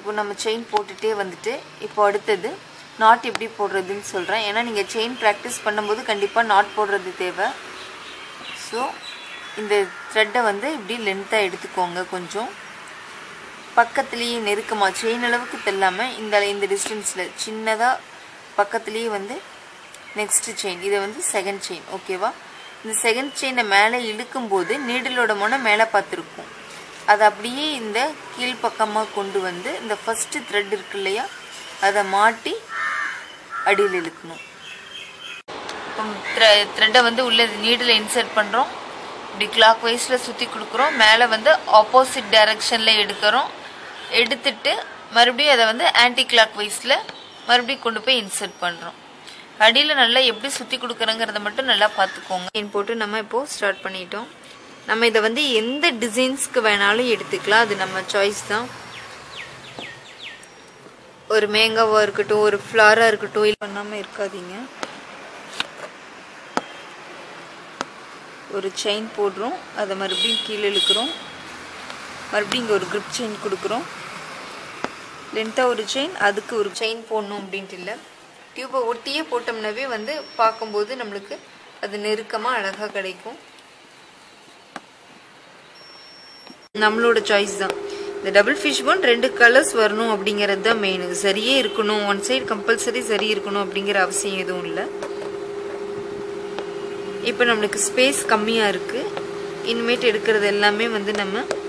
இப்போ நம்ம செயின் போட்டுகிட்டே வந்துட்டு இப்போ அடுத்தது நாட் எப்படி போடுறதுன்னு சொல்கிறேன் ஏன்னா நீங்கள் செயின் ப்ராக்டிஸ் பண்ணும்போது கண்டிப்பாக நாட் போடுறது தேவை ஸோ இந்த த்ரெட்டை வந்து இப்படி லென்த்தாக எடுத்துக்கோங்க கொஞ்சம் பக்கத்துலேயே நெருக்கமாக செயின் அளவுக்கு தெல்லாமல் இந்த இந்த டிஸ்டன்ஸில் சின்னதாக பக்கத்துலேயே வந்து நெக்ஸ்ட் செயின் இதை வந்து செகண்ட் செயின் ஓகேவா இந்த செகண்ட் செயினை மேலே இழுக்கும்போது நீடிலோட முனை மேலே பார்த்துருக்கும் அதை அப்படியே இந்த கீழ்ப்பக்கமாக கொண்டு வந்து இந்த ஃபஸ்ட்டு த்ரெட் இருக்கு இல்லையா அதை மாட்டி அடியில் இழுக்கணும் இப்போ த்ரெட்டை வந்து உள்ள நீடில் இன்சர்ட் பண்ணுறோம் இப்படி கிளாக் வைஸில் சுற்றி கொடுக்குறோம் மேலே வந்து ஆப்போசிட் டைரக்ஷனில் எடுக்கிறோம் எடுத்துட்டு மறுபடியும் அதை வந்து ஆன்டி கிளாக் வைஸில் மறுபடியும் கொண்டு போய் இன்சர்ட் பண்ணுறோம் அடியில் நல்லா எப்படி சுற்றி கொடுக்குறோங்கிறத மட்டும் நல்லா பார்த்துக்கோங்க செயின் போட்டு நம்ம இப்போது ஸ்டார்ட் பண்ணிட்டோம் நம்ம இதை வந்து எந்த டிசைன்ஸ்க்கு வேணாலும் எடுத்துக்கலாம் அது நம்ம சாய்ஸ் தான் ஒரு மேங்காவாக இருக்கட்டும் ஒரு ஃப்ளாராக இருக்கட்டும் இது பண்ணாமல் இருக்காதீங்க ஒரு செயின் போடுறோம் அதை மறுபடியும் கீழே இழுக்கிறோம் மறுபடியும் இங்கே ஒரு grip செயின் கொடுக்குறோம் லென்த்தாக ஒரு செயின் அதுக்கு ஒரு செயின் போடணும் அப்படின்ட்டு இல்லை டியூப்பை ஒட்டியே போட்டோம்னாவே வந்து பார்க்கும்போது நம்மளுக்கு அது நெருக்கமாக அழகாக கிடைக்கும் நம்மளோட சாய்ஸ் தான் இந்த டபுள் ஃபிஷ் போன் ரெண்டு கலர்ஸ் வரணும் அப்படிங்கிறது தான் மெயின் சரியே இருக்கணும் ஒன் சைடு கம்பல்சரி சரி இருக்கணும் அப்படிங்கிற அவசியம் எதுவும் இல்லை இப்போ நம்மளுக்கு ஸ்பேஸ் கம்மியாக இருக்குது இனிமேட்டு எடுக்கிறது எல்லாமே வந்து நம்ம